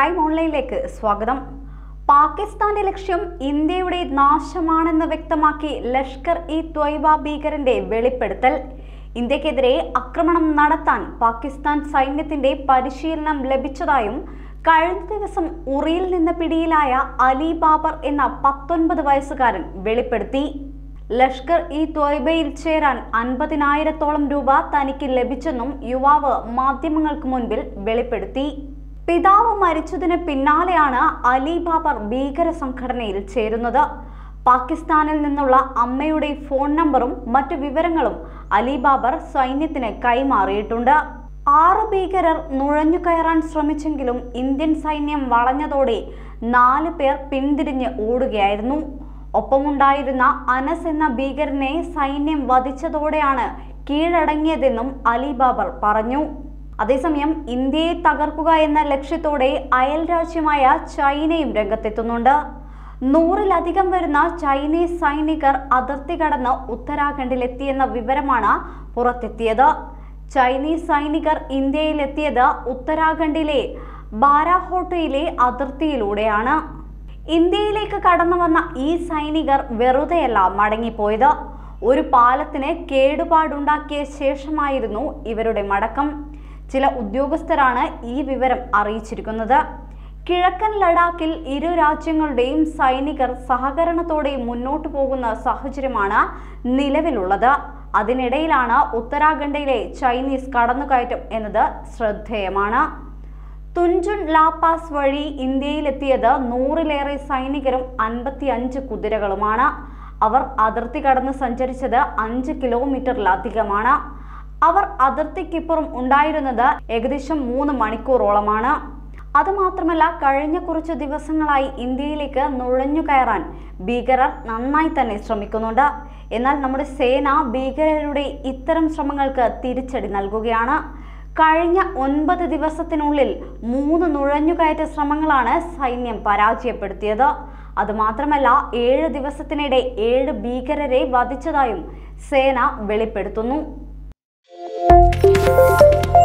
prime ഓൺലൈനിലേക്ക് സ്വാഗതം പാകിസ്ഥാന്റെ ലക്ഷ്യം ഇന്ത്യയുടെ നാശമാണെന്ന് വ്യക്തമാക്കി ലഷ്കർ ഇ ത്വയ്ബ ഭീകരന്റെ വെളിപ്പെടുത്തൽ ഇന്ത്യക്കെതിരെ ആക്രമണം നടത്താൻ പാകിസ്ഥാൻ സൈന്യത്തിന്റെ പരിശീലനം ലഭിച്ചതായും കഴിഞ്ഞ ദിവസം ഉറിയിൽ നിന്ന് പിടിയിലായ അലി ബാബർ എന്ന പത്തൊൻപത് വയസ്സുകാരൻ വെളിപ്പെടുത്തി ലഷ്കർ ഇ ത്വയ്ബയിൽ ചേരാൻ അൻപതിനായിരത്തോളം രൂപ തനിക്ക് ലഭിച്ചെന്നും യുവാവ് മാധ്യമങ്ങൾക്ക് മുൻപിൽ വെളിപ്പെടുത്തി പിതാവ് മരിച്ചതിന് പിന്നാലെയാണ് അലി ബാബർ ഭീകര സംഘടനയിൽ ചേരുന്നത് പാകിസ്ഥാനിൽ നിന്നുള്ള അമ്മയുടെ ഫോൺ നമ്പറും മറ്റു വിവരങ്ങളും അലി ബാബർ സൈന്യത്തിന് കൈമാറിയിട്ടുണ്ട് ആറ് ഭീകരർ നുഴഞ്ഞു കയറാൻ ശ്രമിച്ചെങ്കിലും ഇന്ത്യൻ സൈന്യം വളഞ്ഞതോടെ നാല് പേർ പിന്തിരിഞ്ഞ് ഓടുകയായിരുന്നു ഒപ്പമുണ്ടായിരുന്ന അനസ് എന്ന ഭീകരനെ സൈന്യം വധിച്ചതോടെയാണ് കീഴടങ്ങിയതെന്നും അലി ബാബർ പറഞ്ഞു അതേസമയം ഇന്ത്യയെ തകർക്കുക എന്ന ലക്ഷ്യത്തോടെ അയൽ രാജ്യമായ ചൈനയും രംഗത്തെത്തുന്നുണ്ട് നൂറിലധികം വരുന്ന ചൈനീസ് സൈനികർ അതിർത്തി കടന്ന് ഉത്തരാഖണ്ഡിലെത്തിയെന്ന വിവരമാണ് പുറത്തെത്തിയത് ചൈനീസ് സൈനികർ ഇന്ത്യയിലെത്തിയത് ഉത്തരാഖണ്ഡിലെ ബാരാഹോട്ടയിലെ അതിർത്തിയിലൂടെയാണ് ഇന്ത്യയിലേക്ക് കടന്നു വന്ന ഈ സൈനികർ വെറുതെയല്ല മടങ്ങിപ്പോയത് ഒരു പാലത്തിന് കേടുപാടുണ്ടാക്കിയ ശേഷമായിരുന്നു ഇവരുടെ മടക്കം ചില ഉദ്യോഗസ്ഥരാണ് ഈ വിവരം അറിയിച്ചിരിക്കുന്നത് കിഴക്കൻ ലഡാക്കിൽ ഇരു രാജ്യങ്ങളുടെയും സൈനികർ സഹകരണത്തോടെ മുന്നോട്ടു പോകുന്ന സാഹചര്യമാണ് നിലവിലുള്ളത് അതിനിടയിലാണ് ഉത്തരാഖണ്ഡിലെ ചൈനീസ് കടന്നുകയറ്റം എന്നത് ശ്രദ്ധേയമാണ് തുഞ്ചുൻ ലാപാസ് വഴി ഇന്ത്യയിലെത്തിയത് നൂറിലേറെ സൈനികരും അൻപത്തിയഞ്ച് കുതിരകളുമാണ് അവർ അതിർത്തി കടന്ന് സഞ്ചരിച്ചത് അഞ്ച് കിലോമീറ്ററിലധികമാണ് അവർ അതിർത്തിക്കിപ്പുറം ഉണ്ടായിരുന്നത് ഏകദേശം മൂന്ന് മണിക്കൂറോളമാണ് അതുമാത്രമല്ല കഴിഞ്ഞ കുറച്ച് ദിവസങ്ങളായി ഇന്ത്യയിലേക്ക് നുഴഞ്ഞു കയറാൻ ഭീകരർ നന്നായി തന്നെ ശ്രമിക്കുന്നുണ്ട് എന്നാൽ നമ്മുടെ സേന ഭീകരരുടെ ഇത്തരം ശ്രമങ്ങൾക്ക് തിരിച്ചടി നൽകുകയാണ് കഴിഞ്ഞ ഒൻപത് ദിവസത്തിനുള്ളിൽ മൂന്ന് നുഴഞ്ഞുകയറ്റ ശ്രമങ്ങളാണ് സൈന്യം പരാജയപ്പെടുത്തിയത് അതുമാത്രമല്ല ഏഴ് ദിവസത്തിനിടെ ഏഴ് ഭീകരരെ വധിച്ചതായും സേന വെളിപ്പെടുത്തുന്നു